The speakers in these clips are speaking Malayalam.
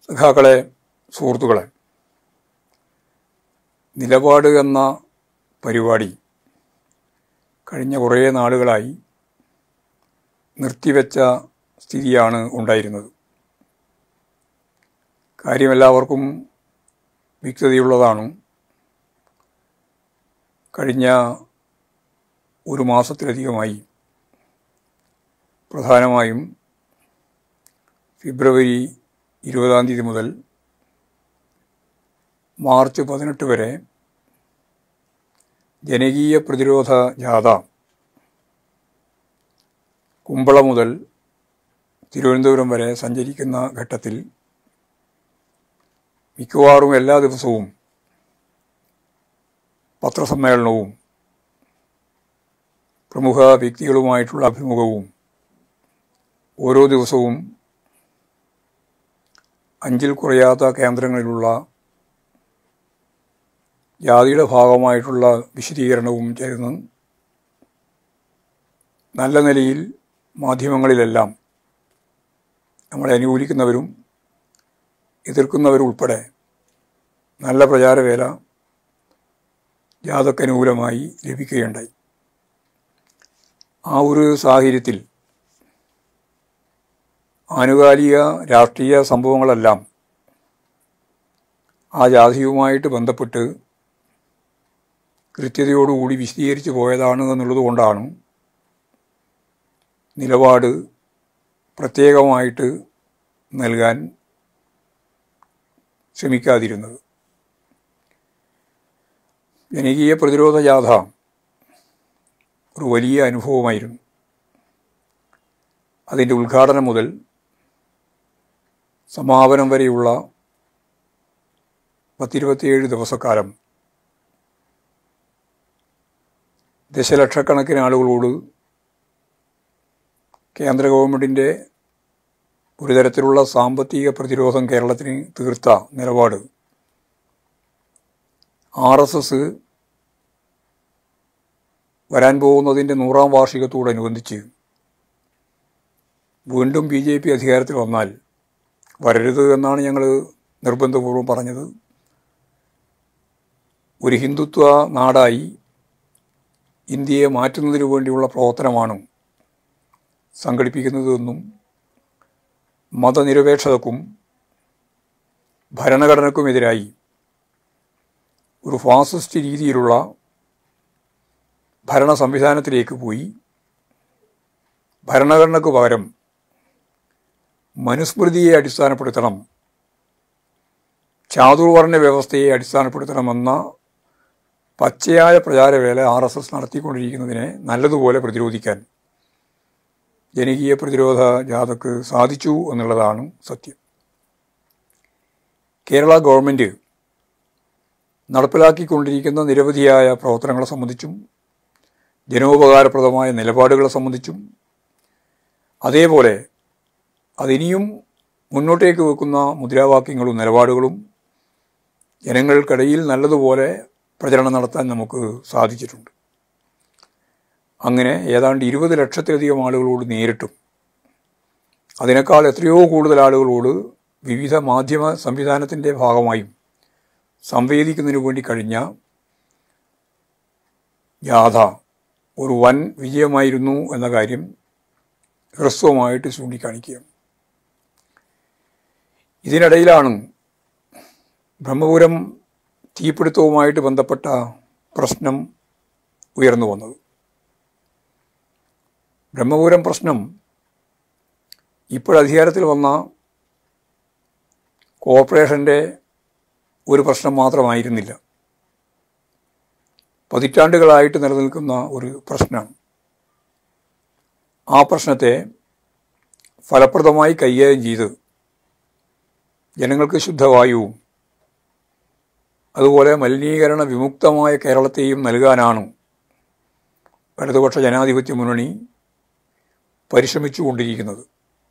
സഖാക്കളെ സുഹൃത്തുക്കളെ നിലപാട് എന്ന പരിപാടി കഴിഞ്ഞ കുറേ നാളുകളായി നിർത്തിവെച്ച സ്ഥിതിയാണ് ഉണ്ടായിരുന്നത് കാര്യമെല്ലാവർക്കും വ്യക്തതയുള്ളതാണ് കഴിഞ്ഞ ഒരു മാസത്തിലധികമായി പ്രധാനമായും ഫെബ്രുവരി ഇരുപതാം തീയതി മുതൽ മാർച്ച് പതിനെട്ട് വരെ ജനകീയ പ്രതിരോധ ജാഥ കുമ്പള മുതൽ തിരുവനന്തപുരം വരെ സഞ്ചരിക്കുന്ന ഘട്ടത്തിൽ മിക്കവാറും എല്ലാ ദിവസവും പത്രസമ്മേളനവും പ്രമുഖ വ്യക്തികളുമായിട്ടുള്ള അഭിമുഖവും ഓരോ ദിവസവും അഞ്ചിൽ കുറയാത്ത കേന്ദ്രങ്ങളിലുള്ള ജാതിയുടെ ഭാഗമായിട്ടുള്ള വിശദീകരണവും ചേർന്ന് നല്ല നിലയിൽ മാധ്യമങ്ങളിലെല്ലാം നമ്മളെ അനുകൂലിക്കുന്നവരും എതിർക്കുന്നവരും ഉൾപ്പെടെ നല്ല പ്രചാരവേല ജാഥക്കനുകൂലമായി ലഭിക്കുകയുണ്ടായി ആ ഒരു സാഹചര്യത്തിൽ ആനുകാലിക രാഷ്ട്രീയ സംഭവങ്ങളെല്ലാം ആ ജാതിയുമായിട്ട് ബന്ധപ്പെട്ട് കൃത്യതയോടുകൂടി വിശദീകരിച്ചു പോയതാണ് എന്നുള്ളത് കൊണ്ടാണ് നിലപാട് പ്രത്യേകമായിട്ട് നൽകാൻ ശ്രമിക്കാതിരുന്നത് ജനകീയ പ്രതിരോധ ജാഥ ഒരു വലിയ അനുഭവമായിരുന്നു അതിൻ്റെ ഉദ്ഘാടനം മുതൽ സമാപനം വരെയുള്ള പത്തിരുപത്തിയേഴ് ദിവസക്കാലം ദശലക്ഷക്കണക്കിന് ആളുകളോട് കേന്ദ്ര ഗവൺമെൻറ്റിൻ്റെ ഒരു തരത്തിലുള്ള സാമ്പത്തിക പ്രതിരോധം കേരളത്തിന് തീർത്ത നിലപാട് ആർ എസ് എസ് വരാൻ പോകുന്നതിൻ്റെ നൂറാം വാർഷികത്തോടനുബന്ധിച്ച് വീണ്ടും ബി ജെ പി അധികാരത്തിൽ വന്നാൽ വരരുത് എന്നാണ് ഞങ്ങൾ നിർബന്ധപൂർവ്വം പറഞ്ഞത് ഒരു ഹിന്ദുത്വ നാടായി ഇന്ത്യയെ മാറ്റുന്നതിനു വേണ്ടിയുള്ള പ്രവർത്തനമാണ് സംഘടിപ്പിക്കുന്നതെന്നും മതനിരപേക്ഷതക്കും ഭരണഘടനക്കുമെതിരായി ഒരു ഫാസിസ്റ്റ് രീതിയിലുള്ള ഭരണ സംവിധാനത്തിലേക്ക് പോയി ഭരണഘടനയ്ക്ക് പകരം മനുസ്മൃതിയെ അടിസ്ഥാനപ്പെടുത്തണം ചാതുർവർണ്ണ വ്യവസ്ഥയെ അടിസ്ഥാനപ്പെടുത്തണമെന്ന പച്ചയായ പ്രചാരവേല ആർ എസ് എസ് നടത്തിക്കൊണ്ടിരിക്കുന്നതിനെ നല്ലതുപോലെ പ്രതിരോധിക്കാൻ ജനകീയ പ്രതിരോധ ജാഥക്ക് സാധിച്ചു എന്നുള്ളതാണ് സത്യം കേരള ഗവൺമെൻറ് നടപ്പിലാക്കിക്കൊണ്ടിരിക്കുന്ന നിരവധിയായ പ്രവർത്തനങ്ങളെ സംബന്ധിച്ചും ജനോപകാരപ്രദമായ നിലപാടുകളെ സംബന്ധിച്ചും അതേപോലെ അതിനിയും മുന്നോട്ടേക്ക് വെക്കുന്ന മുദ്രാവാക്യങ്ങളും നിലപാടുകളും ജനങ്ങൾക്കിടയിൽ നല്ലതുപോലെ പ്രചരണം നടത്താൻ നമുക്ക് സാധിച്ചിട്ടുണ്ട് അങ്ങനെ ഏതാണ്ട് ഇരുപത് ലക്ഷത്തിലധികം ആളുകളോട് നേരിട്ടും അതിനേക്കാൾ എത്രയോ കൂടുതൽ ആളുകളോട് വിവിധ മാധ്യമ സംവിധാനത്തിൻ്റെ ഭാഗമായും സംവേദിക്കുന്നതിനു വേണ്ടി കഴിഞ്ഞ ജാഥ ഒരു വൻ വിജയമായിരുന്നു എന്ന കാര്യം ഹ്രസ്വമായിട്ട് ചൂണ്ടിക്കാണിക്കുകയാണ് ഇതിനിടയിലാണ് ബ്രഹ്മപുരം തീപിടുത്തവുമായിട്ട് ബന്ധപ്പെട്ട പ്രശ്നം ഉയർന്നു വന്നത് ബ്രഹ്മപുരം പ്രശ്നം ഇപ്പോഴധികാരത്തിൽ വന്ന കോർപ്പറേഷൻ്റെ ഒരു പ്രശ്നം മാത്രമായിരുന്നില്ല പതിറ്റാണ്ടുകളായിട്ട് നിലനിൽക്കുന്ന ഒരു പ്രശ്നമാണ് ആ പ്രശ്നത്തെ ഫലപ്രദമായി കൈകാര്യം ചെയ്ത് ജനങ്ങൾക്ക് ശുദ്ധവായുവും അതുപോലെ മലിനീകരണ വിമുക്തമായ കേരളത്തെയും നൽകാനാണ് ഇടതുപക്ഷ ജനാധിപത്യ മുന്നണി പരിശ്രമിച്ചുകൊണ്ടിരിക്കുന്നത്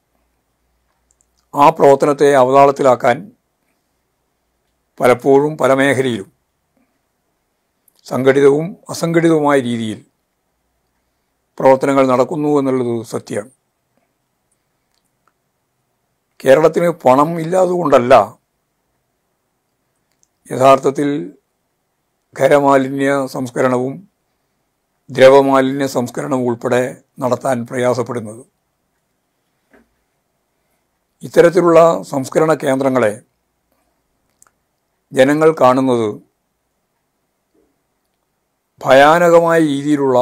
ആ പ്രവർത്തനത്തെ അവതാളത്തിലാക്കാൻ പലപ്പോഴും പല മേഖലയിലും സംഘടിതവും അസംഘടിതവുമായ രീതിയിൽ പ്രവർത്തനങ്ങൾ നടക്കുന്നു എന്നുള്ളത് സത്യമാണ് കേരളത്തിന് പണം ഇല്ലാതുകൊണ്ടല്ല യഥാർത്ഥത്തിൽ ഖരമാലിന്യ സംസ്കരണവും ദ്രവമാലിന്യ സംസ്കരണവും ഉൾപ്പെടെ നടത്താൻ പ്രയാസപ്പെടുന്നത് ഇത്തരത്തിലുള്ള സംസ്കരണ കേന്ദ്രങ്ങളെ ജനങ്ങൾ കാണുന്നത് ഭയാനകമായ രീതിയിലുള്ള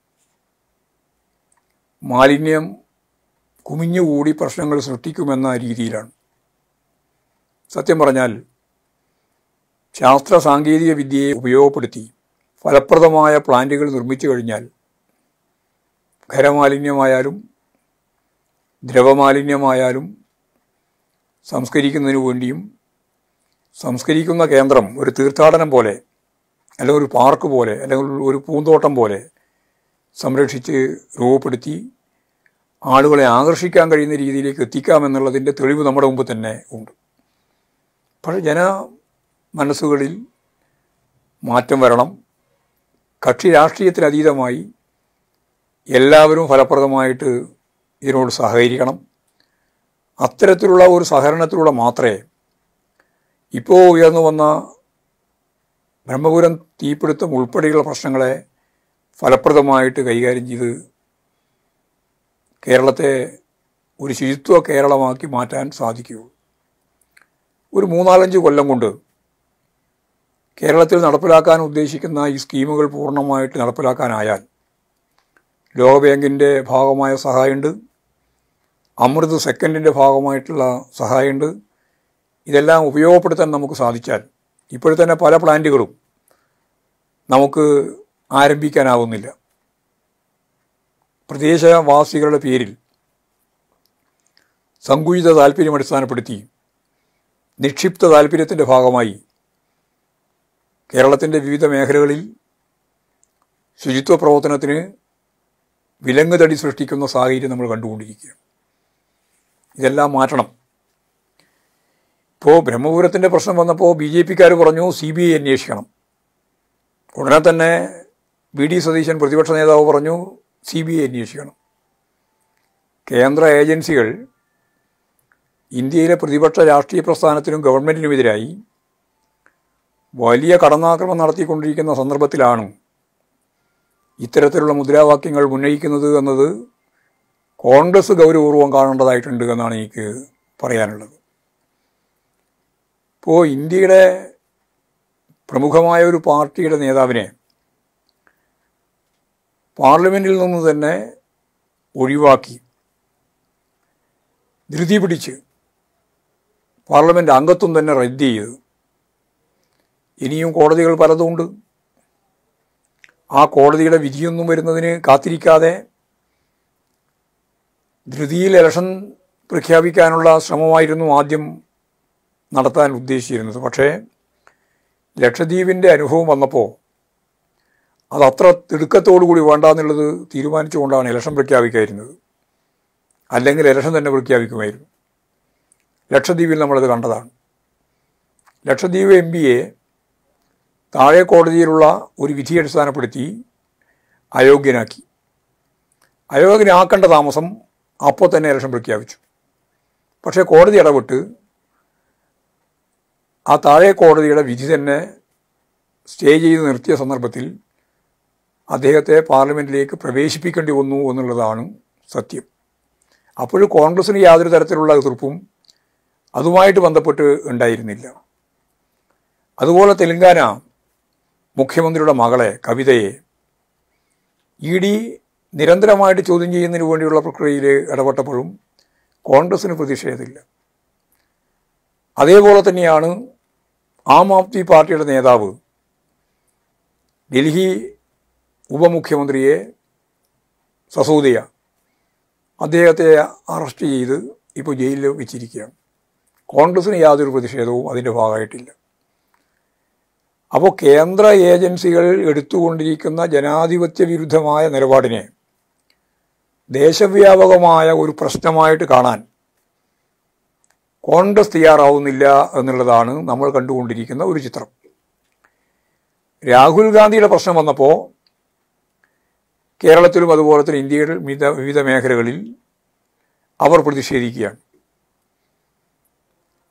മാലിന്യം കുമിഞ്ഞുകൂടി പ്രശ്നങ്ങൾ സൃഷ്ടിക്കുമെന്ന രീതിയിലാണ് സത്യം പറഞ്ഞാൽ ശാസ്ത്ര സാങ്കേതിക വിദ്യയെ ഉപയോഗപ്പെടുത്തി ഫലപ്രദമായ പ്ലാന്റുകൾ നിർമ്മിച്ചു കഴിഞ്ഞാൽ ഖരമാലിന്യമായാലും ദ്രവമാലിന്യമായാലും സംസ്കരിക്കുന്നതിനു വേണ്ടിയും സംസ്കരിക്കുന്ന കേന്ദ്രം ഒരു തീർത്ഥാടനം പോലെ അല്ലെങ്കിൽ ഒരു പാർക്ക് പോലെ അല്ലെങ്കിൽ ഒരു പൂന്തോട്ടം പോലെ സംരക്ഷിച്ച് രൂപപ്പെടുത്തി ആളുകളെ ആകർഷിക്കാൻ കഴിയുന്ന രീതിയിലേക്ക് എത്തിക്കാമെന്നുള്ളതിൻ്റെ തെളിവ് നമ്മുടെ മുമ്പ് തന്നെ ഉണ്ട് പക്ഷേ ജന മനസ്സുകളിൽ മാറ്റം വരണം കക്ഷി രാഷ്ട്രീയത്തിനതീതമായി എല്ലാവരും ഫലപ്രദമായിട്ട് ഇതിനോട് സഹകരിക്കണം അത്തരത്തിലുള്ള ഒരു സഹകരണത്തിലൂടെ മാത്രമേ ഇപ്പോൾ ഉയർന്നു വന്ന ബ്രഹ്മപുരം തീപിടുത്തം ഉൾപ്പെടെയുള്ള പ്രശ്നങ്ങളെ ഫലപ്രദമായിട്ട് കൈകാര്യം ചെയ്ത് കേരളത്തെ ഒരു ശുചിത്വ കേരളമാക്കി മാറ്റാൻ സാധിക്കുകയുള്ളൂ ഒരു മൂന്നാലഞ്ച് കൊല്ലം കൊണ്ട് കേരളത്തിൽ നടപ്പിലാക്കാൻ ഉദ്ദേശിക്കുന്ന ഈ സ്കീമുകൾ പൂർണ്ണമായിട്ട് നടപ്പിലാക്കാനായാൽ ലോകബാങ്കിൻ്റെ ഭാഗമായ സഹായമുണ്ട് അമൃത് സെക്കൻഡിൻ്റെ ഭാഗമായിട്ടുള്ള സഹായമുണ്ട് ഇതെല്ലാം ഉപയോഗപ്പെടുത്താൻ നമുക്ക് സാധിച്ചാൽ ഇപ്പോഴെ തന്നെ പല പ്ലാന്റുകളും നമുക്ക് ആരംഭിക്കാനാവുന്നില്ല പ്രദേശവാസികളുടെ പേരിൽ സങ്കുചിത താല്പര്യം അടിസ്ഥാനപ്പെടുത്തി നിക്ഷിപ്ത താല്പര്യത്തിൻ്റെ ഭാഗമായി കേരളത്തിൻ്റെ വിവിധ മേഖലകളിൽ ശുചിത്വ പ്രവർത്തനത്തിന് വിലങ്ങ് തടി സൃഷ്ടിക്കുന്ന സാഹചര്യം നമ്മൾ കണ്ടുകൊണ്ടിരിക്കുകയാണ് ഇതെല്ലാം മാറ്റണം ഇപ്പോൾ ബ്രഹ്മപുരത്തിൻ്റെ പ്രശ്നം വന്നപ്പോൾ ബി ജെ പിക്കാർ പറഞ്ഞു സി ബി ഐ അന്വേഷിക്കണം ഉടനെ തന്നെ വി ഡി സതീശൻ പ്രതിപക്ഷ നേതാവ് പറഞ്ഞു സി ബി ഐ അന്വേഷിക്കണം കേന്ദ്ര ഏജൻസികൾ ഇന്ത്യയിലെ പ്രതിപക്ഷ രാഷ്ട്രീയ പ്രസ്ഥാനത്തിനും ഗവൺമെൻറ്റിനുമെതിരായി വലിയ കടന്നാക്രമണം നടത്തിക്കൊണ്ടിരിക്കുന്ന സന്ദർഭത്തിലാണ് ഇത്തരത്തിലുള്ള മുദ്രാവാക്യങ്ങൾ ഉന്നയിക്കുന്നത് എന്നത് കോൺഗ്രസ് ഗൗരവപൂർവ്വം കാണേണ്ടതായിട്ടുണ്ട് എന്നാണ് എനിക്ക് പറയാനുള്ളത് ഇപ്പോൾ ഇന്ത്യയുടെ പ്രമുഖമായ ഒരു പാർട്ടിയുടെ നേതാവിനെ പാർലമെൻറ്റിൽ നിന്ന് തന്നെ ഒഴിവാക്കി ധൃതി പിടിച്ച് പാർലമെൻറ്റ് അംഗത്വം തന്നെ റദ്ദ് ചെയ്ത് ഇനിയും കോടതികൾ പലതുമുണ്ട് ആ കോടതിയുടെ വിധിയൊന്നും വരുന്നതിന് കാത്തിരിക്കാതെ ധൃതിയിൽ ഇലക്ഷൻ പ്രഖ്യാപിക്കാനുള്ള ശ്രമമായിരുന്നു ആദ്യം നടത്താൻ ഉദ്ദേശിച്ചിരുന്നത് പക്ഷേ ലക്ഷദ്വീപിൻ്റെ അനുഭവം വന്നപ്പോൾ അത് അത്ര തിടുക്കത്തോടു കൂടി വേണ്ട എന്നുള്ളത് തീരുമാനിച്ചുകൊണ്ടാണ് ഇലക്ഷൻ പ്രഖ്യാപിക്കാതിരുന്നത് അല്ലെങ്കിൽ ഇലക്ഷൻ തന്നെ പ്രഖ്യാപിക്കുമായിരുന്നു ലക്ഷദ്വീപിൽ നമ്മളത് കണ്ടതാണ് ലക്ഷദ്വീപ് എം പിയെ താഴെ കോടതിയിലുള്ള ഒരു വിധി അടിസ്ഥാനപ്പെടുത്തി അയോഗ്യനാക്കി അയോഗ്യനാക്കേണ്ട താമസം അപ്പോൾ തന്നെ ഇലക്ഷൻ പ്രഖ്യാപിച്ചു പക്ഷേ കോടതി ഇടപെട്ട് ആ താഴെ കോടതിയുടെ വിധി തന്നെ സ്റ്റേ ചെയ്ത് നിർത്തിയ സന്ദർഭത്തിൽ അദ്ദേഹത്തെ പാർലമെൻറ്റിലേക്ക് പ്രവേശിപ്പിക്കേണ്ടി വന്നു എന്നുള്ളതാണ് സത്യം അപ്പോഴും കോൺഗ്രസ്സിന് യാതൊരു തരത്തിലുള്ള എതിർപ്പും അതുമായിട്ട് ബന്ധപ്പെട്ട് ഉണ്ടായിരുന്നില്ല അതുപോലെ തെലങ്കാന മുഖ്യമന്ത്രിയുടെ മകളെ കവിതയെ ഇ ഡി നിരന്തരമായിട്ട് ചോദ്യം ചെയ്യുന്നതിന് വേണ്ടിയുള്ള പ്രക്രിയയിൽ ഇടപെട്ടപ്പോഴും കോൺഗ്രസ്സിന് പ്രതിഷേധമില്ല അതേപോലെ തന്നെയാണ് ആം ആദ്മി പാർട്ടിയുടെ നേതാവ് ഡൽഹി ഉപമുഖ്യമന്ത്രിയെ സസൂദിയ അദ്ദേഹത്തെ അറസ്റ്റ് ചെയ്ത് ഇപ്പോൾ ജയിലിൽ വെച്ചിരിക്കുകയാണ് കോൺഗ്രസ്സിന് യാതൊരു പ്രതിഷേധവും അതിൻ്റെ ഭാഗമായിട്ടില്ല അപ്പോൾ കേന്ദ്ര ഏജൻസികൾ എടുത്തുകൊണ്ടിരിക്കുന്ന ജനാധിപത്യ വിരുദ്ധമായ നിലപാടിനെ ദേശവ്യാപകമായ ഒരു പ്രശ്നമായിട്ട് കാണാൻ കോൺഗ്രസ് തയ്യാറാവുന്നില്ല എന്നുള്ളതാണ് നമ്മൾ കണ്ടുകൊണ്ടിരിക്കുന്ന ഒരു ചിത്രം രാഹുൽ ഗാന്ധിയുടെ പ്രശ്നം വന്നപ്പോൾ കേരളത്തിലും അതുപോലെ തന്നെ ഇന്ത്യയുടെ വിവിധ വിവിധ മേഖലകളിൽ അവർ പ്രതിഷേധിക്കുകയാണ്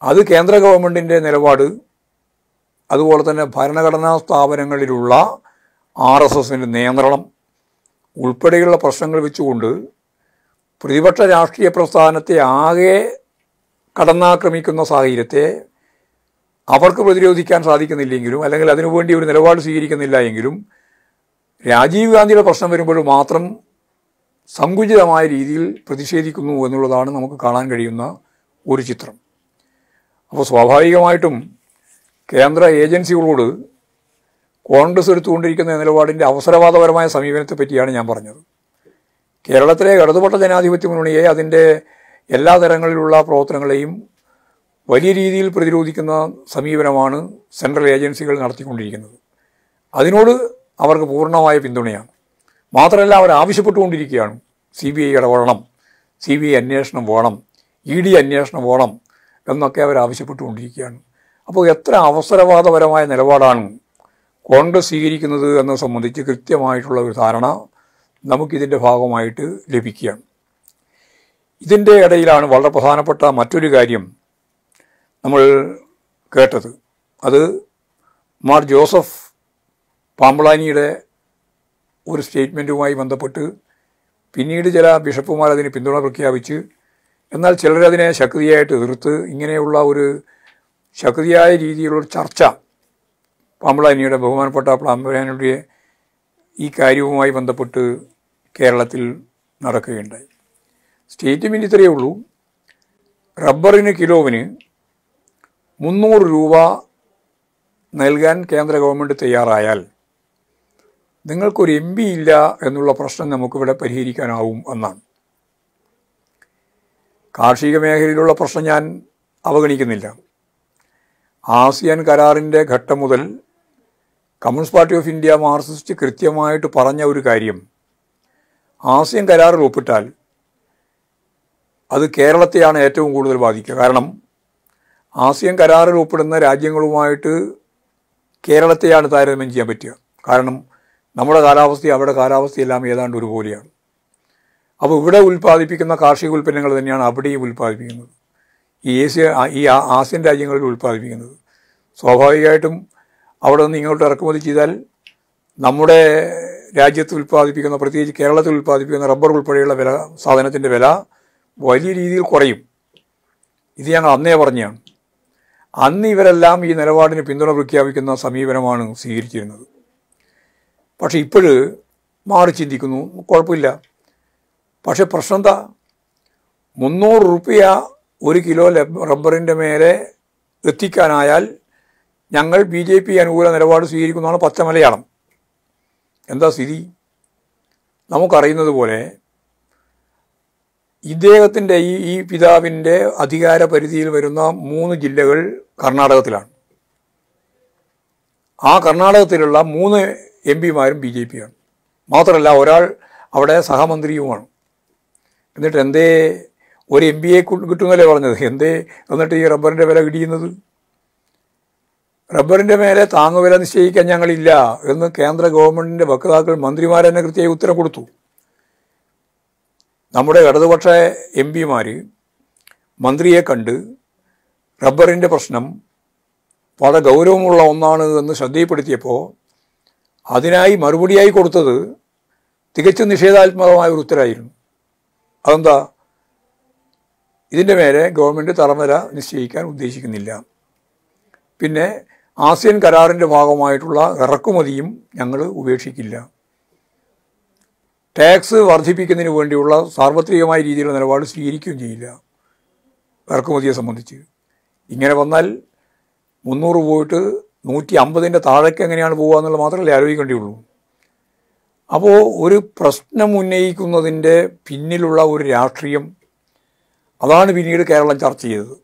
അത് കേന്ദ്ര ഗവൺമെൻറ്റിൻ്റെ നിലപാട് അതുപോലെ തന്നെ ഭരണഘടനാ സ്ഥാപനങ്ങളിലുള്ള ആർ എസ് എസിൻ്റെ നിയന്ത്രണം ഉൾപ്പെടെയുള്ള പ്രശ്നങ്ങൾ വെച്ചുകൊണ്ട് പ്രതിപക്ഷ രാഷ്ട്രീയ പ്രസ്ഥാനത്തെ ആകെ കടന്നാക്രമിക്കുന്ന സാഹചര്യത്തെ അവർക്ക് പ്രതിരോധിക്കാൻ സാധിക്കുന്നില്ലെങ്കിലും അല്ലെങ്കിൽ അതിനുവേണ്ടി ഒരു നിലപാട് സ്വീകരിക്കുന്നില്ല എങ്കിലും രാജീവ് ഗാന്ധിയുടെ പ്രശ്നം വരുമ്പോൾ മാത്രം സങ്കുചിതമായ രീതിയിൽ പ്രതിഷേധിക്കുന്നു എന്നുള്ളതാണ് നമുക്ക് കാണാൻ കഴിയുന്ന ഒരു ചിത്രം അപ്പോൾ സ്വാഭാവികമായിട്ടും കേന്ദ്ര ഏജൻസികളോട് കോൺഗ്രസ് എടുത്തുകൊണ്ടിരിക്കുന്ന നിലപാടിൻ്റെ അവസരവാദപരമായ സമീപനത്തെ പറ്റിയാണ് ഞാൻ പറഞ്ഞത് കേരളത്തിലെ ഇടതുപക്ഷ ജനാധിപത്യ മുന്നണിയെ അതിൻ്റെ എല്ലാ തരങ്ങളിലുള്ള പ്രവർത്തനങ്ങളെയും വലിയ രീതിയിൽ പ്രതിരോധിക്കുന്ന സമീപനമാണ് സെൻട്രൽ ഏജൻസികൾ നടത്തിക്കൊണ്ടിരിക്കുന്നത് അതിനോട് അവർക്ക് പൂർണ്ണമായ പിന്തുണയാണ് മാത്രമല്ല അവർ ആവശ്യപ്പെട്ടുകൊണ്ടിരിക്കുകയാണ് സി ബി ഐ ഇടപെടണം സി ബി ഐ അന്വേഷണം വേണം ഇ ഡി അന്വേഷണം വേണം എന്നൊക്കെ അവർ ആവശ്യപ്പെട്ടുകൊണ്ടിരിക്കുകയാണ് അപ്പോൾ എത്ര അവസരവാദപരമായ നിലപാടാണ് കോൺഗ്രസ് സ്വീകരിക്കുന്നത് എന്നത് സംബന്ധിച്ച് കൃത്യമായിട്ടുള്ള ഒരു ധാരണ നമുക്കിതിൻ്റെ ഭാഗമായിട്ട് ലഭിക്കുകയാണ് ഇതിൻ്റെ ഇടയിലാണ് വളരെ പ്രധാനപ്പെട്ട മറ്റൊരു കാര്യം നമ്മൾ കേട്ടത് അത് മാർ ജോസഫ് പാമ്പളാനിയുടെ ഒരു സ്റ്റേറ്റ്മെൻറ്റുമായി ബന്ധപ്പെട്ട് പിന്നീട് ചില ബിഷപ്പുമാർ അതിന് പിന്തുണ പ്രഖ്യാപിച്ച് എന്നാൽ ചിലരതിനെ ശക്തിയായിട്ട് എതിർത്ത് ഇങ്ങനെയുള്ള ഒരു ശക്തിയായ രീതിയിലുള്ള ചർച്ച പാമ്പളാനിയുടെ ബഹുമാനപ്പെട്ട പാമ്പളാനിയുടെ ഈ കാര്യവുമായി ബന്ധപ്പെട്ട് കേരളത്തിൽ നടക്കുകയുണ്ടായി സ്റ്റേറ്റ്മെൻറ്റ് ഇത്രയേ ഉള്ളൂ റബ്ബറിന് കിലോവിന് മുന്നൂറ് രൂപ നൽകാൻ കേന്ദ്ര ഗവൺമെൻറ് തയ്യാറായാൽ നിങ്ങൾക്കൊരു എം പി ഇല്ല എന്നുള്ള പ്രശ്നം നമുക്കിവിടെ പരിഹരിക്കാനാവും എന്നാണ് കാർഷിക മേഖലയിലുള്ള പ്രശ്നം ഞാൻ അവഗണിക്കുന്നില്ല ആസിയാൻ കരാറിൻ്റെ ഘട്ടം മുതൽ communist party of India marxist കൃത്യമായിട്ട് പറഞ്ഞ ഒരു കാര്യം ആസിയൻ കരാറിൽ ഒപ്പിട്ടാൽ അത് കേരളത്തെയാണ് ഏറ്റവും കൂടുതൽ ബാധിക്കുക കാരണം ആസിയൻ കരാറിൽ ഒപ്പിടുന്ന രാജ്യങ്ങളുമായിട്ട് കേരളത്തെയാണ് താരതമ്യം ചെയ്യാൻ പറ്റുക കാരണം നമ്മുടെ കാലാവസ്ഥ അവിടെ കാലാവസ്ഥയെല്ലാം ഏതാണ്ട് ഒരുപോലെയാണ് അപ്പോൾ ഇവിടെ ഉൽപ്പാദിപ്പിക്കുന്ന കാർഷിക ഉൽപ്പന്നങ്ങൾ തന്നെയാണ് അവിടെയും ഉൽപ്പാദിപ്പിക്കുന്നത് ഈ ഏഷ്യ ഈ ആ- ആസിയൻ രാജ്യങ്ങളിൽ ഉൽപ്പാദിപ്പിക്കുന്നത് സ്വാഭാവികമായിട്ടും അവിടെ നിന്ന് ഇങ്ങോട്ട് ഇറക്കുമതി ചെയ്താൽ നമ്മുടെ രാജ്യത്ത് ഉൽപ്പാദിപ്പിക്കുന്ന പ്രത്യേകിച്ച് കേരളത്തിൽ ഉൽപ്പാദിപ്പിക്കുന്ന റബ്ബർ ഉൾപ്പെടെയുള്ള വില സാധനത്തിൻ്റെ വില വലിയ രീതിയിൽ കുറയും ഇത് ഞങ്ങൾ അന്നേ പറഞ്ഞാണ് അന്ന് ഇവരെല്ലാം ഈ നിലപാടിന് പിന്തുണ പ്രഖ്യാപിക്കുന്ന സമീപനമാണ് സ്വീകരിച്ചിരുന്നത് പക്ഷെ ഇപ്പോൾ മാറി ചിന്തിക്കുന്നു കുഴപ്പമില്ല പക്ഷെ പ്രശ്നം എന്താ മുന്നൂറ് റുപ്യ ഒരു കിലോ ലബ് റബ്ബറിൻ്റെ മേലെ എത്തിക്കാനായാൽ ഞങ്ങൾ ബി ജെ പി അനുകൂല നിലപാട് സ്വീകരിക്കുന്നതാണ് പച്ച മലയാളം എന്താ സ്ഥിതി നമുക്കറിയുന്നത് പോലെ ഇദ്ദേഹത്തിൻ്റെ ഈ ഈ പിതാവിൻ്റെ അധികാര പരിധിയിൽ വരുന്ന മൂന്ന് ജില്ലകൾ കർണാടകത്തിലാണ് ആ കർണാടകത്തിലുള്ള മൂന്ന് എം പിമാരും ബി ജെ പിയാണ് മാത്രമല്ല ഒരാൾ അവിടെ സഹമന്ത്രിയുമാണ് എന്നിട്ട് എന്തേ ഒരു എം പിയെ കിട്ടുന്നല്ലേ പറഞ്ഞത് എന്തേ എന്നിട്ട് ഈ റബ്ബറിൻ്റെ വില ഇടിയുന്നത് റബ്ബറിൻ്റെ മേലെ താങ്ങുവില നിശ്ചയിക്കാൻ ഞങ്ങളില്ല എന്ന് കേന്ദ്ര ഗവൺമെൻറ്റിൻ്റെ വക്താക്കൾ മന്ത്രിമാർ തന്നെ കൃത്യമായി ഉത്തരം കൊടുത്തു നമ്മുടെ ഇടതുപക്ഷ എം പിമാർ മന്ത്രിയെ കണ്ട് റബ്ബറിൻ്റെ പ്രശ്നം വളരെ ഗൗരവമുള്ള ഒന്നാണ് എന്ന് ശ്രദ്ധയിൽപ്പെടുത്തിയപ്പോൾ അതിനായി മറുപടിയായി കൊടുത്തത് തികച്ചും നിഷേധാത്മകമായ ഒരു ഉത്തരമായിരുന്നു അതെന്താ ഇതിൻ്റെ മേലെ ഗവൺമെൻറ് തറമല നിശ്ചയിക്കാൻ ഉദ്ദേശിക്കുന്നില്ല പിന്നെ ആസിയൻ കരാറിൻ്റെ ഭാഗമായിട്ടുള്ള ഇറക്കുമതിയും ഞങ്ങൾ ഉപേക്ഷിക്കില്ല ടാക്സ് വർദ്ധിപ്പിക്കുന്നതിന് വേണ്ടിയുള്ള സാർവത്രികമായ രീതിയിലുള്ള നിലപാട് സ്വീകരിക്കുകയും ചെയ്യില്ല ഇറക്കുമതിയെ സംബന്ധിച്ച് ഇങ്ങനെ വന്നാൽ മുന്നൂറ് പോയിട്ട് നൂറ്റി അമ്പതിൻ്റെ താഴേക്ക് എങ്ങനെയാണ് പോകുക എന്നുള്ളത് മാത്രമല്ലേ ആലോചിക്കേണ്ടിയുള്ളൂ അപ്പോൾ ഒരു പ്രശ്നം ഉന്നയിക്കുന്നതിൻ്റെ പിന്നിലുള്ള ഒരു രാഷ്ട്രീയം അതാണ് പിന്നീട് കേരളം ചർച്ച ചെയ്തത്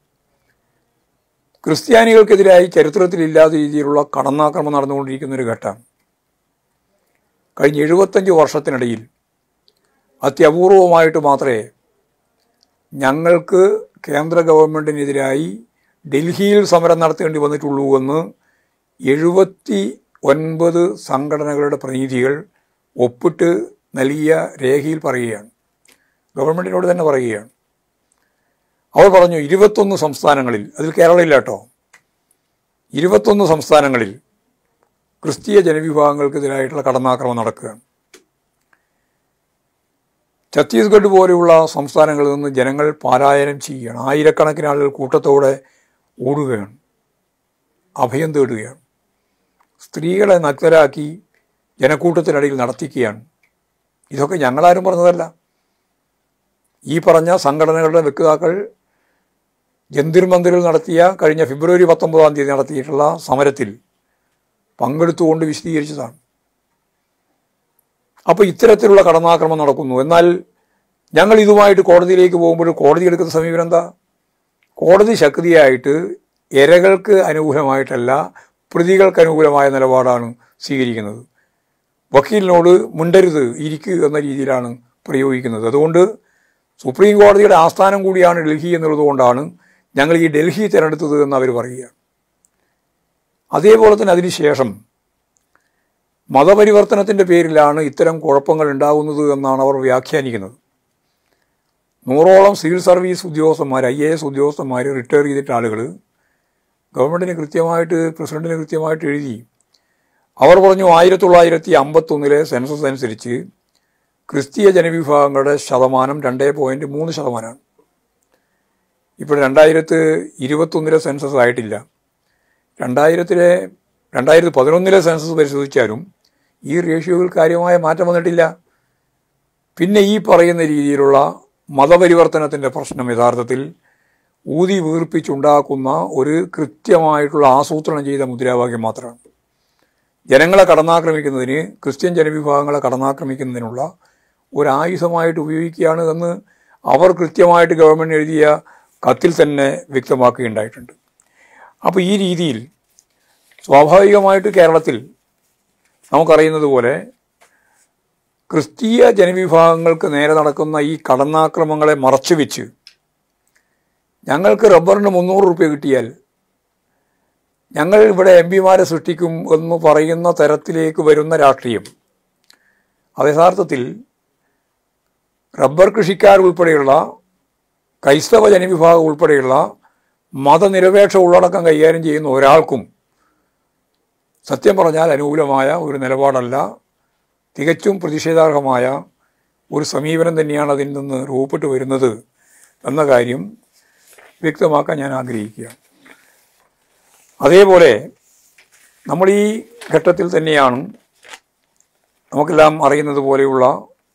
ക്രിസ്ത്യാനികൾക്കെതിരായി ചരിത്രത്തിലില്ലാത്ത രീതിയിലുള്ള കടന്നാക്രമണം നടന്നുകൊണ്ടിരിക്കുന്ന ഒരു ഘട്ടമാണ് കഴിഞ്ഞ എഴുപത്തഞ്ച് വർഷത്തിനിടയിൽ അത്യപൂർവമായിട്ട് മാത്രമേ ഞങ്ങൾക്ക് കേന്ദ്ര ഗവൺമെൻറ്റിനെതിരായി ഡൽഹിയിൽ സമരം നടത്തേണ്ടി വന്നിട്ടുള്ളൂ എന്ന് എഴുപത്തി ഒൻപത് സംഘടനകളുടെ പ്രതിനിധികൾ ഒപ്പിട്ട് നൽകിയ രേഖയിൽ പറയുകയാണ് ഗവൺമെൻറ്റിനോട് തന്നെ പറയുകയാണ് അവർ പറഞ്ഞു ഇരുപത്തൊന്ന് സംസ്ഥാനങ്ങളിൽ അതിൽ കേരളമില്ല കേട്ടോ ഇരുപത്തൊന്ന് സംസ്ഥാനങ്ങളിൽ ക്രിസ്തീയ ജനവിഭാഗങ്ങൾക്കെതിരായിട്ടുള്ള കടന്നാക്രമണം നടക്കുകയാണ് ഛത്തീസ്ഗഡ് പോലെയുള്ള സംസ്ഥാനങ്ങളിൽ നിന്ന് ജനങ്ങൾ പാലായനം ചെയ്യുകയാണ് ആയിരക്കണക്കിന് ആളുകൾ കൂട്ടത്തോടെ ഓടുകയാണ് അഭയം തേടുകയാണ് സ്ത്രീകളെ നഗ്നരാക്കി ജനക്കൂട്ടത്തിനടിയിൽ നടത്തിക്കുകയാണ് ഇതൊക്കെ ഞങ്ങളാരും പറഞ്ഞതല്ല ഈ പറഞ്ഞ സംഘടനകളുടെ വ്യക്താക്കൾ ജന്തിർ മന്ദിറിൽ നടത്തിയ കഴിഞ്ഞ ഫെബ്രുവരി പത്തൊമ്പതാം തീയതി നടത്തിയിട്ടുള്ള സമരത്തിൽ പങ്കെടുത്തുകൊണ്ട് വിശദീകരിച്ചതാണ് അപ്പോൾ ഇത്തരത്തിലുള്ള കടന്നാക്രമണം നടക്കുന്നു എന്നാൽ ഞങ്ങൾ ഇതുമായിട്ട് കോടതിയിലേക്ക് പോകുമ്പോൾ കോടതി എടുക്കുന്ന സമീപനം എന്താ കോടതി ശക്തിയായിട്ട് ഇരകൾക്ക് അനുകൂലമായിട്ടല്ല പ്രതികൾക്ക് അനുകൂലമായ നിലപാടാണ് സ്വീകരിക്കുന്നത് വക്കീലിനോട് മുണ്ടരുത് ഇരിക്കുക എന്ന രീതിയിലാണ് പ്രയോഗിക്കുന്നത് അതുകൊണ്ട് സുപ്രീം കോടതിയുടെ ആസ്ഥാനം കൂടിയാണ് ഡൽഹി എന്നുള്ളത് കൊണ്ടാണ് ഞങ്ങൾ ഈ ഡൽഹി തിരഞ്ഞെടുത്തത് എന്ന് അവർ പറയുകയാണ് അതേപോലെ തന്നെ അതിനുശേഷം മതപരിവർത്തനത്തിൻ്റെ പേരിലാണ് ഇത്തരം കുഴപ്പങ്ങൾ ഉണ്ടാകുന്നത് എന്നാണ് അവർ വ്യാഖ്യാനിക്കുന്നത് നൂറോളം സിവിൽ സർവീസ് ഉദ്യോഗസ്ഥന്മാർ ഐ എ എസ് ഉദ്യോഗസ്ഥന്മാർ റിട്ടയർ ചെയ്തിട്ട ആളുകൾ ഗവൺമെൻറ്റിന് കൃത്യമായിട്ട് പ്രസിഡന്റിന് കൃത്യമായിട്ട് എഴുതി അവർ പറഞ്ഞു ആയിരത്തി തൊള്ളായിരത്തി അമ്പത്തൊന്നിലെ സെൻസസ് അനുസരിച്ച് ക്രിസ്തീയ ജനവിഭാഗങ്ങളുടെ ശതമാനം രണ്ടേ പോയിൻറ്റ് മൂന്ന് ശതമാനമാണ് ഇപ്പോൾ രണ്ടായിരത്തി ഇരുപത്തൊന്നിലെ സെൻസസ് ആയിട്ടില്ല രണ്ടായിരത്തിലെ രണ്ടായിരത്തി പതിനൊന്നിലെ സെൻസസ് പരിശോധിച്ചാലും ഈ റേഷ്യോയിൽ കാര്യമായ മാറ്റം വന്നിട്ടില്ല പിന്നെ ഈ പറയുന്ന രീതിയിലുള്ള മതപരിവർത്തനത്തിൻ്റെ പ്രശ്നം യഥാർത്ഥത്തിൽ ഊതി വീർപ്പിച്ചുണ്ടാക്കുന്ന ഒരു കൃത്യമായിട്ടുള്ള ആസൂത്രണം ചെയ്ത മുദ്രാവാക്യം മാത്രമാണ് ജനങ്ങളെ കടന്നാക്രമിക്കുന്നതിന് ക്രിസ്ത്യൻ ജനവിഭാഗങ്ങളെ കടന്നാക്രമിക്കുന്നതിനുള്ള ഒരു ആയുധമായിട്ട് ഉപയോഗിക്കുകയാണ് എന്ന് അവർ കൃത്യമായിട്ട് ഗവൺമെൻറ് എഴുതിയ കത്തിൽ തന്നെ വ്യക്തമാക്കുകയുണ്ടായിട്ടുണ്ട് അപ്പോൾ ഈ രീതിയിൽ സ്വാഭാവികമായിട്ട് കേരളത്തിൽ നമുക്കറിയുന്നത് പോലെ ക്രിസ്തീയ ജനവിഭാഗങ്ങൾക്ക് നേരെ നടക്കുന്ന ഈ കടന്നാക്രമങ്ങളെ മറച്ചുവെച്ച് ഞങ്ങൾക്ക് റബ്ബറിന് മുന്നൂറ് റുപ്യ കിട്ടിയാൽ ഞങ്ങൾ ഇവിടെ എം പിമാരെ സൃഷ്ടിക്കും എന്ന് പറയുന്ന തരത്തിലേക്ക് വരുന്ന രാഷ്ട്രീയം അത് യഥാർത്ഥത്തിൽ റബ്ബർ കൃഷിക്കാർ ഉൾപ്പെടെയുള്ള ക്രൈസ്തവ ജനവിഭാഗം ഉൾപ്പെടെയുള്ള മതനിരപേക്ഷ ഉള്ളടക്കം കൈകാര്യം ചെയ്യുന്ന ഒരാൾക്കും സത്യം പറഞ്ഞാൽ അനുകൂലമായ ഒരു നിലപാടല്ല തികച്ചും പ്രതിഷേധാർഹമായ ഒരു സമീപനം തന്നെയാണ് അതിൽ നിന്ന് രൂപപ്പെട്ടു വരുന്നത് എന്ന കാര്യം വ്യക്തമാക്കാൻ ഞാൻ ആഗ്രഹിക്കുകയാണ് അതേപോലെ നമ്മൾ ഈ ഘട്ടത്തിൽ തന്നെയാണ് നമുക്കെല്ലാം അറിയുന്നത് പോലെയുള്ള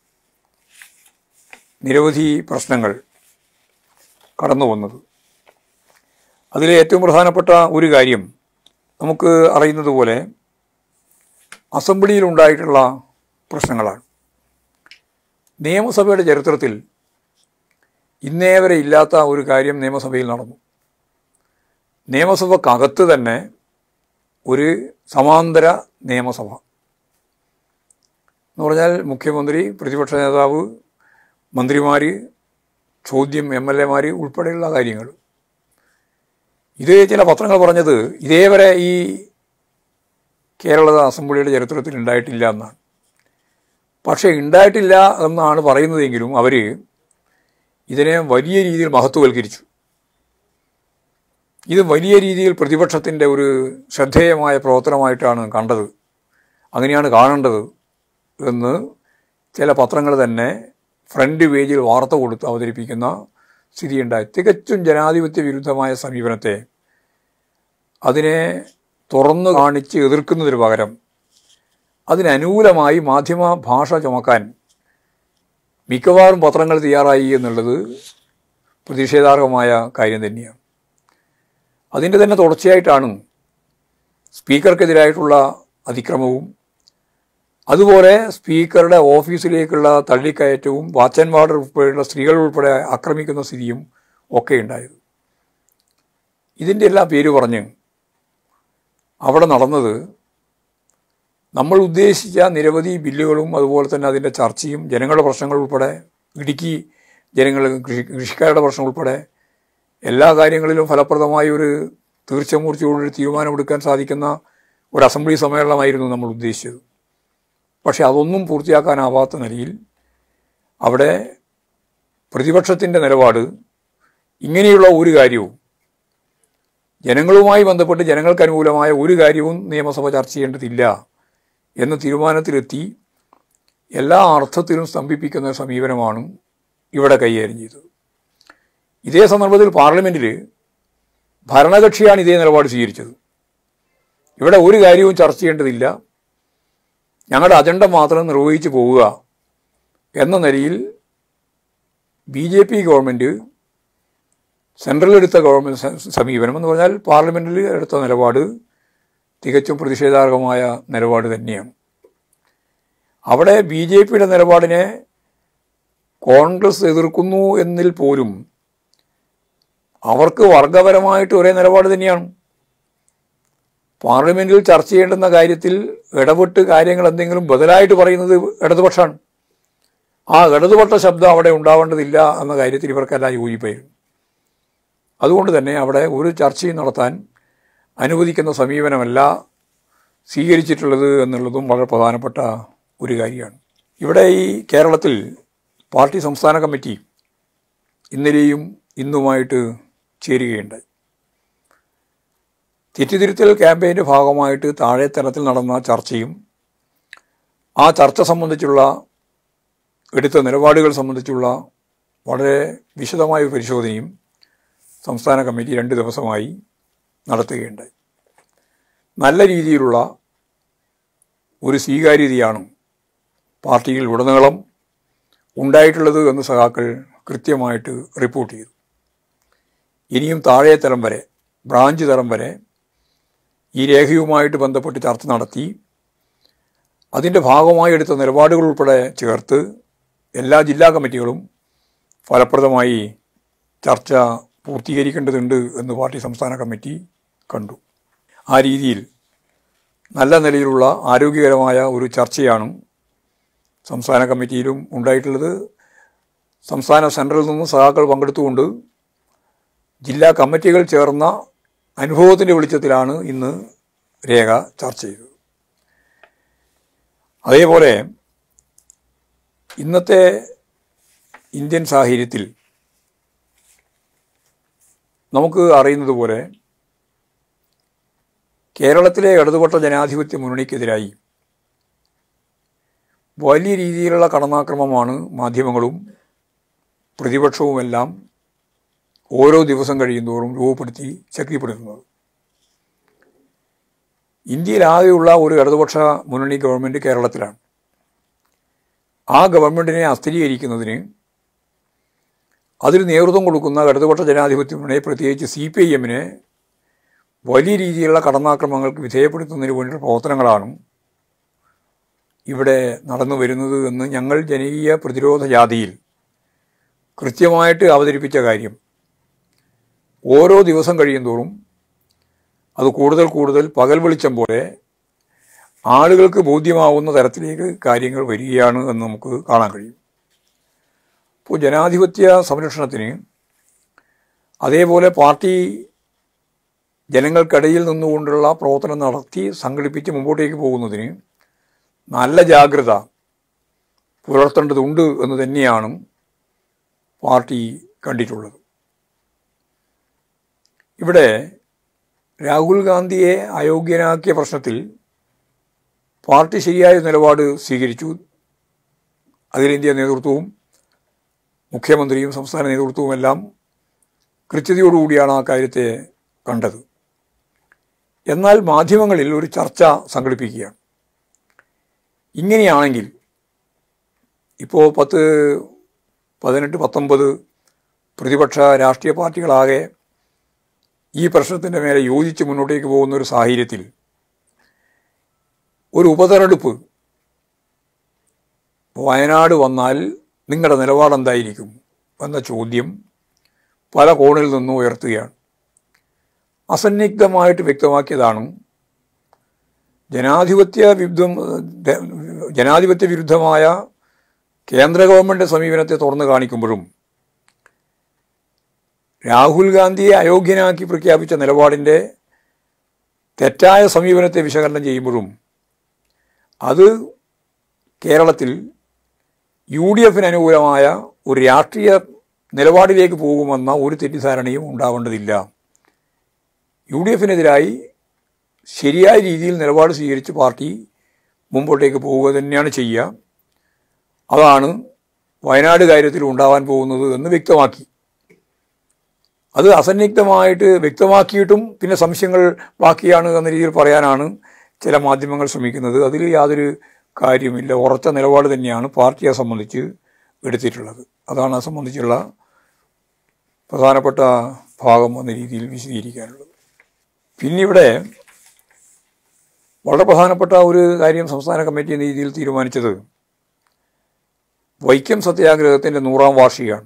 നിരവധി പ്രശ്നങ്ങൾ കടന്നു വന്നത് അതിലെ ഏറ്റവും പ്രധാനപ്പെട്ട ഒരു കാര്യം നമുക്ക് അറിയുന്നത് പോലെ അസംബ്ലിയിലുണ്ടായിട്ടുള്ള പ്രശ്നങ്ങളാണ് നിയമസഭയുടെ ചരിത്രത്തിൽ ഇന്നേ വരെ ഇല്ലാത്ത ഒരു കാര്യം നിയമസഭയിൽ നടന്നു നിയമസഭക്കകത്ത് തന്നെ ഒരു സമാന്തര നിയമസഭ എന്ന് പറഞ്ഞാൽ മുഖ്യമന്ത്രി പ്രതിപക്ഷ നേതാവ് മന്ത്രിമാർ ചോദ്യം എം എൽ എമാർ ഉൾപ്പെടെയുള്ള കാര്യങ്ങൾ ഇത് ചില പത്രങ്ങൾ പറഞ്ഞത് ഇതേവരെ ഈ കേരള അസംബ്ലിയുടെ ചരിത്രത്തിൽ ഉണ്ടായിട്ടില്ല എന്നാണ് പക്ഷേ ഉണ്ടായിട്ടില്ല എന്നാണ് പറയുന്നതെങ്കിലും അവർ ഇതിനെ വലിയ രീതിയിൽ മഹത്വവൽക്കരിച്ചു ഇത് വലിയ രീതിയിൽ പ്രതിപക്ഷത്തിൻ്റെ ഒരു ശ്രദ്ധേയമായ പ്രവർത്തനമായിട്ടാണ് കണ്ടത് അങ്ങനെയാണ് കാണേണ്ടത് എന്ന് ചില പത്രങ്ങൾ തന്നെ ഫ്രണ്ട് പേജിൽ വാർത്ത കൊടുത്ത് അവതരിപ്പിക്കുന്ന സ്ഥിതിയുണ്ടായി തികച്ചും ജനാധിപത്യ വിരുദ്ധമായ സമീപനത്തെ അതിനെ തുറന്നു കാണിച്ച് എതിർക്കുന്നതിന് പകരം അതിനനുകൂലമായി മാധ്യമ ഭാഷ ചുമക്കാൻ മിക്കവാറും പത്രങ്ങൾ തയ്യാറായി എന്നുള്ളത് പ്രതിഷേധാർഹമായ കാര്യം തന്നെയാണ് അതിൻ്റെ തന്നെ തുടർച്ചയായിട്ടാണ് സ്പീക്കർക്കെതിരായിട്ടുള്ള അതിക്രമവും അതുപോലെ സ്പീക്കറുടെ ഓഫീസിലേക്കുള്ള തള്ളിക്കയറ്റവും വാച്ചന്മാർ ഉൾപ്പെടെയുള്ള സ്ത്രീകൾ ഉൾപ്പെടെ ആക്രമിക്കുന്ന സ്ഥിതിയും ഒക്കെ ഉണ്ടായത് ഇതിൻ്റെ എല്ലാം പേര് പറഞ്ഞ് അവിടെ നടന്നത് നമ്മൾ ഉദ്ദേശിച്ച നിരവധി ബില്ലുകളും അതുപോലെ തന്നെ അതിൻ്റെ ചർച്ചയും ജനങ്ങളുടെ പ്രശ്നങ്ങൾ ഉൾപ്പെടെ ഇടുക്കി ജനങ്ങൾ കൃഷി കൃഷിക്കാരുടെ പ്രശ്നം ഉൾപ്പെടെ എല്ലാ കാര്യങ്ങളിലും ഫലപ്രദമായ ഒരു തീർച്ചമൂർച്ചയോടൊരു തീരുമാനമെടുക്കാൻ സാധിക്കുന്ന ഒരു അസംബ്ലി സമ്മേളനമായിരുന്നു നമ്മൾ ഉദ്ദേശിച്ചത് പക്ഷെ അതൊന്നും പൂർത്തിയാക്കാനാവാത്ത നിലയിൽ അവിടെ പ്രതിപക്ഷത്തിൻ്റെ നിലപാട് ഇങ്ങനെയുള്ള ഒരു കാര്യവും ജനങ്ങളുമായി ബന്ധപ്പെട്ട് ജനങ്ങൾക്ക് അനുകൂലമായ ഒരു കാര്യവും നിയമസഭ ചർച്ച ചെയ്യേണ്ടതില്ല എന്ന തീരുമാനത്തിലെത്തി എല്ലാ അർത്ഥത്തിലും സ്തംഭിപ്പിക്കുന്ന സമീപനമാണ് ഇവിടെ കൈകാര്യം ചെയ്തത് ഇതേ സന്ദർഭത്തിൽ പാർലമെൻറ്റിൽ ഭരണകക്ഷിയാണ് ഇതേ നിലപാട് സ്വീകരിച്ചത് ഇവിടെ ഒരു കാര്യവും ചർച്ച ചെയ്യേണ്ടതില്ല ഞങ്ങളുടെ അജണ്ട മാത്രം നിർവഹിച്ചു പോവുക എന്ന നിലയിൽ B J P government central എടുത്ത ഗവൺമെൻറ് സ- സമീപനം എന്ന് പറഞ്ഞാൽ പാർലമെൻറ്റിൽ എടുത്ത നിലപാട് തികച്ചും പ്രതിഷേധാർഹമായ നിലപാട് തന്നെയാണ് അവിടെ ബി ജെ പിയുടെ നിലപാടിനെ കോൺഗ്രസ് എതിർക്കുന്നു എന്നിൽ പോലും അവർക്ക് വർഗപരമായിട്ട് ഒരേ നിലപാട് തന്നെയാണ് പാർലമെന്റിൽ ചർച്ച ചെയ്യേണ്ടുന്ന കാര്യത്തിൽ ഇടപെട്ട് കാര്യങ്ങൾ എന്തെങ്കിലും ബദലായിട്ട് പറയുന്നത് ഇടതുപക്ഷമാണ് ആ ഇടതുപക്ഷ ശബ്ദം അവിടെ ഉണ്ടാവേണ്ടതില്ല എന്ന കാര്യത്തിൽ ഇവർക്കെല്ലാം യോജിപ്പായിരുന്നു അതുകൊണ്ട് തന്നെ അവിടെ ഒരു ചർച്ചയും നടത്താൻ അനുവദിക്കുന്ന സമീപനമല്ല സ്വീകരിച്ചിട്ടുള്ളത് എന്നുള്ളതും വളരെ പ്രധാനപ്പെട്ട ഒരു കാര്യമാണ് ഇവിടെ ഈ കേരളത്തിൽ പാർട്ടി സംസ്ഥാന കമ്മിറ്റി ഇന്നലെയും ഇന്നുമായിട്ട് ചേരുകയുണ്ടായി തെറ്റിതിരുത്തൽ ക്യാമ്പയിൻ്റെ ഭാഗമായിട്ട് താഴെ തലത്തിൽ നടന്ന ചർച്ചയും ആ ചർച്ച സംബന്ധിച്ചുള്ള എടുത്ത നിലപാടുകൾ സംബന്ധിച്ചുള്ള വളരെ വിശദമായ ഒരു പരിശോധനയും സംസ്ഥാന കമ്മിറ്റി രണ്ട് ദിവസമായി നടത്തുകയുണ്ടായി നല്ല രീതിയിലുള്ള ഒരു സ്വീകാര്യതയാണ് പാർട്ടിയിൽ ഉടനീളം ഉണ്ടായിട്ടുള്ളത് എന്ന് സഖാക്കൾ കൃത്യമായിട്ട് റിപ്പോർട്ട് ചെയ്തു ഇനിയും താഴെ തലം വരെ ബ്രാഞ്ച് തലം വരെ ഈ രേഖയുമായിട്ട് ബന്ധപ്പെട്ട് ചർച്ച നടത്തി അതിൻ്റെ ഭാഗമായി എടുത്ത നിലപാടുകൾ ഉൾപ്പെടെ ചേർത്ത് എല്ലാ ജില്ലാ കമ്മിറ്റികളും ഫലപ്രദമായി ചർച്ച പൂർത്തീകരിക്കേണ്ടതുണ്ട് എന്ന് പാർട്ടി സംസ്ഥാന കമ്മിറ്റി കണ്ടു ആ രീതിയിൽ നല്ല നിലയിലുള്ള ആരോഗ്യകരമായ ഒരു ചർച്ചയാണ് സംസ്ഥാന കമ്മിറ്റിയിലും ഉണ്ടായിട്ടുള്ളത് സംസ്ഥാന സെൻട്രലിൽ നിന്നും സഹാക്കൾ പങ്കെടുത്തുകൊണ്ട് ജില്ലാ കമ്മിറ്റികൾ ചേർന്ന അനുഭവത്തിൻ്റെ വെളിച്ചത്തിലാണ് ഇന്ന് രേഖ ചർച്ച ചെയ്തത് അതേപോലെ ഇന്നത്തെ ഇന്ത്യൻ സാഹചര്യത്തിൽ നമുക്ക് അറിയുന്നത് പോലെ കേരളത്തിലെ ഇടതുപക്ഷ ജനാധിപത്യ മുന്നണിക്കെതിരായി വലിയ രീതിയിലുള്ള കടന്നാക്രമമാണ് മാധ്യമങ്ങളും പ്രതിപക്ഷവുമെല്ലാം ഓരോ ദിവസം കഴിയുന്തോറും രൂപപ്പെടുത്തി ശക്തിപ്പെടുത്തുന്നത് ഇന്ത്യയിലാകെയുള്ള ഒരു ഇടതുപക്ഷ മുന്നണി ഗവൺമെൻറ് കേരളത്തിലാണ് ആ ഗവൺമെൻറ്റിനെ അസ്ഥിരീകരിക്കുന്നതിന് അതിന് നേതൃത്വം കൊടുക്കുന്ന ഇടതുപക്ഷ ജനാധിപത്യ മുന്നണി പ്രത്യേകിച്ച് സി പി ഐ എമ്മിനെ വലിയ രീതിയിലുള്ള കടന്നാക്രമണങ്ങൾക്ക് വിധേയപ്പെടുത്തുന്നതിന് വേണ്ടിയുള്ള പ്രവർത്തനങ്ങളാണ് ഇവിടെ നടന്നു വരുന്നത് എന്ന് ഞങ്ങൾ ജനകീയ പ്രതിരോധ ജാതിയിൽ കൃത്യമായിട്ട് അവതരിപ്പിച്ച കാര്യം ഓരോ ദിവസം കഴിയുന്തോറും അത് കൂടുതൽ കൂടുതൽ പകൽ വെളിച്ചം പോലെ ആളുകൾക്ക് ബോധ്യമാവുന്ന തരത്തിലേക്ക് കാര്യങ്ങൾ വരികയാണ് എന്ന് നമുക്ക് കാണാൻ കഴിയും ഇപ്പോൾ ജനാധിപത്യ സംരക്ഷണത്തിന് അതേപോലെ പാർട്ടി ജനങ്ങൾക്കിടയിൽ നിന്നുകൊണ്ടുള്ള പ്രവർത്തനം നടത്തി സംഘടിപ്പിച്ച് മുമ്പോട്ടേക്ക് പോകുന്നതിന് നല്ല ജാഗ്രത പുലർത്തേണ്ടതുണ്ട് എന്ന് തന്നെയാണ് പാർട്ടി കണ്ടിട്ടുള്ളത് ഇവിടെ രാഹുൽ ഗാന്ധിയെ അയോഗ്യനാക്കിയ പ്രശ്നത്തിൽ പാർട്ടി ശരിയായ നിലപാട് സ്വീകരിച്ചു അഖിലേന്ത്യാ നേതൃത്വവും മുഖ്യമന്ത്രിയും സംസ്ഥാന നേതൃത്വവുമെല്ലാം കൃത്യതയോടുകൂടിയാണ് ആ കാര്യത്തെ കണ്ടത് എന്നാൽ മാധ്യമങ്ങളിൽ ഒരു ചർച്ച സംഘടിപ്പിക്കുകയാണ് ഇങ്ങനെയാണെങ്കിൽ ഇപ്പോൾ പത്ത് പതിനെട്ട് പത്തൊമ്പത് പ്രതിപക്ഷ രാഷ്ട്രീയ പാർട്ടികളാകെ ഈ പ്രശ്നത്തിൻ്റെ മേലെ യോജിച്ച് മുന്നോട്ടേക്ക് പോകുന്ന ഒരു സാഹചര്യത്തിൽ ഒരു ഉപതെരഞ്ഞെടുപ്പ് വയനാട് വന്നാൽ നിങ്ങളുടെ നിലപാട് എന്തായിരിക്കും എന്ന ചോദ്യം പല കോണിൽ നിന്നും ഉയർത്തുകയാണ് അസന്നിഗ്ധമായിട്ട് വ്യക്തമാക്കിയതാണ് ജനാധിപത്യ വിരുദ്ധം ജനാധിപത്യ വിരുദ്ധമായ കേന്ദ്ര ഗവൺമെൻറ് സമീപനത്തെ തുറന്നു കാണിക്കുമ്പോഴും രാഹുൽ ഗാന്ധിയെ അയോഗ്യനാക്കി പ്രഖ്യാപിച്ച നിലപാടിൻ്റെ തെറ്റായ സമീപനത്തെ വിശകലനം ചെയ്യുമ്പോഴും അത് കേരളത്തിൽ യു ഡി എഫിന് അനുകൂലമായ ഒരു രാഷ്ട്രീയ നിലപാടിലേക്ക് പോകുമെന്ന ഒരു തെറ്റിദ്ധാരണയും ഉണ്ടാവേണ്ടതില്ല യു ഡി എഫിനെതിരായി ശരിയായ രീതിയിൽ നിലപാട് സ്വീകരിച്ച് പാർട്ടി മുമ്പോട്ടേക്ക് പോവുക തന്നെയാണ് ചെയ്യുക അതാണ് വയനാട് കാര്യത്തിൽ ഉണ്ടാവാൻ പോകുന്നത് എന്ന് വ്യക്തമാക്കി അത് അസന്നിഗ്ധമായിട്ട് വ്യക്തമാക്കിയിട്ടും പിന്നെ സംശയങ്ങൾ ബാക്കിയാണ് എന്ന രീതിയിൽ പറയാനാണ് ചില മാധ്യമങ്ങൾ ശ്രമിക്കുന്നത് അതിൽ യാതൊരു കാര്യമില്ല ഉറച്ച നിലപാട് തന്നെയാണ് പാർട്ടിയെ സംബന്ധിച്ച് എടുത്തിട്ടുള്ളത് അതാണ് അത് സംബന്ധിച്ചുള്ള പ്രധാനപ്പെട്ട ഭാഗം എന്ന രീതിയിൽ വിശദീകരിക്കാനുള്ളത് പിന്നെ ഇവിടെ വളരെ പ്രധാനപ്പെട്ട ഒരു കാര്യം സംസ്ഥാന കമ്മിറ്റി എന്ന രീതിയിൽ തീരുമാനിച്ചത് വൈക്കം സത്യാഗ്രഹത്തിൻ്റെ നൂറാം വാർഷികമാണ്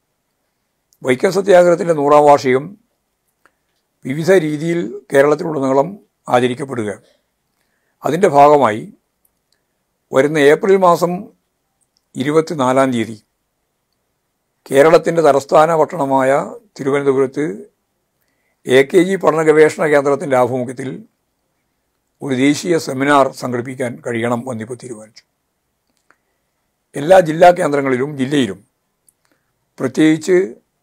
വൈക്കം സത്യാഗ്രഹത്തിൻ്റെ നൂറാം വാർഷികം വിവിധ രീതിയിൽ കേരളത്തിലുടനീളം ആചരിക്കപ്പെടുക അതിൻ്റെ ഭാഗമായി വരുന്ന ഏപ്രിൽ മാസം ഇരുപത്തിനാലാം തീയതി കേരളത്തിൻ്റെ തലസ്ഥാന പട്ടണമായ തിരുവനന്തപുരത്ത് എ കെ ജി പഠന ഗവേഷണ കേന്ദ്രത്തിൻ്റെ ആഭിമുഖ്യത്തിൽ ഒരു ദേശീയ സെമിനാർ സംഘടിപ്പിക്കാൻ കഴിയണം എന്നിപ്പോൾ തീരുമാനിച്ചു എല്ലാ ജില്ലാ കേന്ദ്രങ്ങളിലും ജില്ലയിലും പ്രത്യേകിച്ച്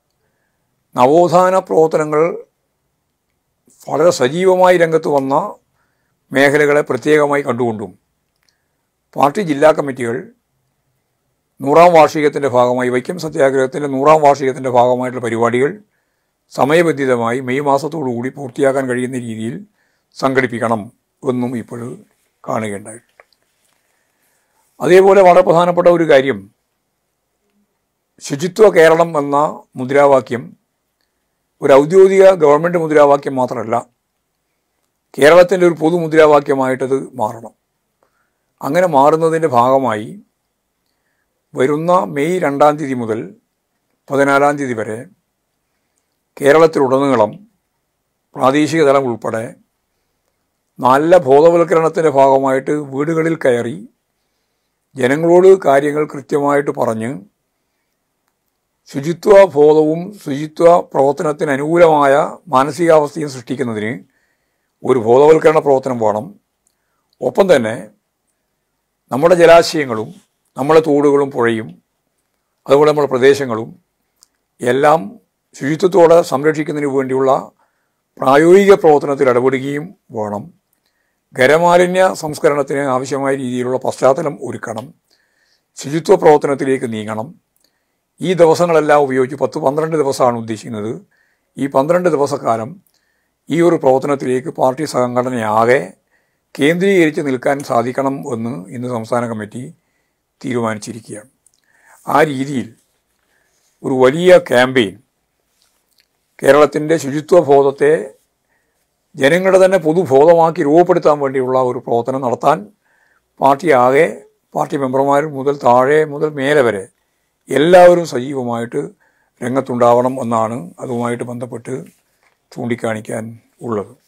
നവോത്ഥാന പ്രവർത്തനങ്ങൾ വളരെ സജീവമായി രംഗത്ത് വന്ന മേഖലകളെ പ്രത്യേകമായി കണ്ടുകൊണ്ടും പാർട്ടി ജില്ലാ കമ്മിറ്റികൾ നൂറാം വാർഷികത്തിൻ്റെ ഭാഗമായി വൈക്കം സത്യാഗ്രഹത്തിൻ്റെ നൂറാം വാർഷികത്തിൻ്റെ ഭാഗമായിട്ടുള്ള പരിപാടികൾ സമയബന്ധിതമായി മെയ് മാസത്തോടുകൂടി പൂർത്തിയാക്കാൻ കഴിയുന്ന രീതിയിൽ സംഘടിപ്പിക്കണം എന്നും ഇപ്പോൾ കാണുകയുണ്ടായിട്ടുണ്ട് അതേപോലെ വളരെ പ്രധാനപ്പെട്ട ഒരു കാര്യം ശുചിത്വ കേരളം എന്ന മുദ്രാവാക്യം ഒരു ഔദ്യോഗിക ഗവൺമെൻറ് മുദ്രാവാക്യം മാത്രമല്ല കേരളത്തിൻ്റെ ഒരു പൊതു മുദ്രാവാക്യമായിട്ടത് മാറണം അങ്ങനെ മാറുന്നതിൻ്റെ ഭാഗമായി വരുന്ന മെയ് രണ്ടാം തീയതി മുതൽ പതിനാലാം തീയതി വരെ കേരളത്തിലുടനീളം പ്രാദേശിക തലം ഉൾപ്പെടെ നല്ല ബോധവൽക്കരണത്തിൻ്റെ ഭാഗമായിട്ട് വീടുകളിൽ കയറി ജനങ്ങളോട് കാര്യങ്ങൾ കൃത്യമായിട്ട് പറഞ്ഞ് ശുചിത്വ ബോധവും ശുചിത്വ പ്രവർത്തനത്തിന് അനുകൂലമായ മാനസികാവസ്ഥയും സൃഷ്ടിക്കുന്നതിന് ഒരു ബോധവൽക്കരണ പ്രവർത്തനം വേണം ഒപ്പം തന്നെ നമ്മുടെ ജലാശയങ്ങളും നമ്മുടെ തോടുകളും പുഴയും അതുപോലെ നമ്മുടെ പ്രദേശങ്ങളും എല്ലാം ശുചിത്വത്തോടെ സംരക്ഷിക്കുന്നതിന് വേണ്ടിയുള്ള പ്രായോഗിക പ്രവർത്തനത്തിൽ ഇടപെടുകയും വേണം ഖരമാലിന്യ സംസ്കരണത്തിന് ആവശ്യമായ രീതിയിലുള്ള പശ്ചാത്തലം ഒരുക്കണം ശുചിത്വ പ്രവർത്തനത്തിലേക്ക് നീങ്ങണം ഈ ദിവസങ്ങളെല്ലാം ഉപയോഗിച്ച് പത്ത് പന്ത്രണ്ട് ദിവസമാണ് ഉദ്ദേശിക്കുന്നത് ഈ പന്ത്രണ്ട് ദിവസക്കാലം ഈ ഒരു പ്രവർത്തനത്തിലേക്ക് പാർട്ടി സംഘടനയാകെ കേന്ദ്രീകരിച്ച് നിൽക്കാൻ സാധിക്കണം എന്ന് ഇന്ന് സംസ്ഥാന കമ്മിറ്റി തീരുമാനിച്ചിരിക്കുകയാണ് ആ രീതിയിൽ ഒരു വലിയ ക്യാമ്പയിൻ കേരളത്തിൻ്റെ ശുചിത്വ ബോധത്തെ ജനങ്ങളുടെ തന്നെ പൊതുബോധമാക്കി രൂപപ്പെടുത്താൻ വേണ്ടിയുള്ള ഒരു പ്രവർത്തനം നടത്താൻ പാർട്ടി ആകെ പാർട്ടി മെമ്പർമാർ മുതൽ താഴെ മുതൽ മേലെ വരെ എല്ലാവരും സജീവമായിട്ട് രംഗത്തുണ്ടാവണം എന്നാണ് അതുമായിട്ട് ബന്ധപ്പെട്ട് ചൂണ്ടിക്കാണിക്കാൻ ഉള്ളത്